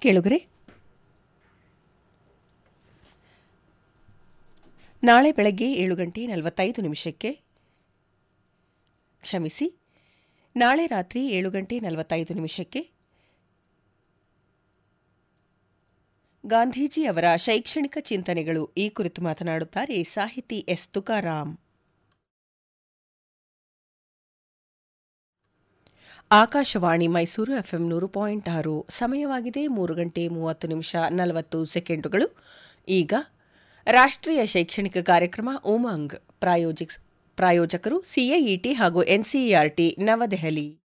ಕೇಳುಗರೆ ನಾಳೆ ಬೆಳಗ್ಗೆ ಏಳು ಗಂಟೆ ನಲವತ್ತೈದು ನಿಮಿಷಕ್ಕೆ ಕ್ಷಮಿಸಿ ನಾಳೆ ರಾತ್ರಿ ಏಳು ಗಂಟೆ ನಲವತ್ತೈದು ನಿಮಿಷಕ್ಕೆ ಗಾಂಧೀಜಿ ಅವರ ಶೈಕ್ಷಣಿಕ ಚಿಂತನೆಗಳು ಈ ಕುರಿತು ಮಾತನಾಡುತ್ತಾರೆ ಸಾಹಿತಿ ಎಸ್ ತುಕಾರಾಮ್ ಆಕಾಶವಾಣಿ ಮೈಸೂರು ಎಫ್ಎಂ ನೂರು ಪಾಯಿಂಟ್ ಆರು ಸಮಯವಾಗಿದೆ ಮೂರು ಗಂಟೆ ಮೂವತ್ತು ನಿಮಿಷ ನಲವತ್ತು ಸೆಕೆಂಡುಗಳು ಈಗ ರಾಷ್ಟ್ರೀಯ ಶೈಕ್ಷಣಿಕ ಕಾರ್ಯಕ್ರಮ ಉಮಂಗ್ ಪ್ರಾಯೋಜಿಕ್ ಪ್ರಾಯೋಜಕರು ಸಿಐಇಟಿ ಹಾಗೂ ಎನ್ಸಿಇಆರ್ಟಿ ನವದೆಹಲಿ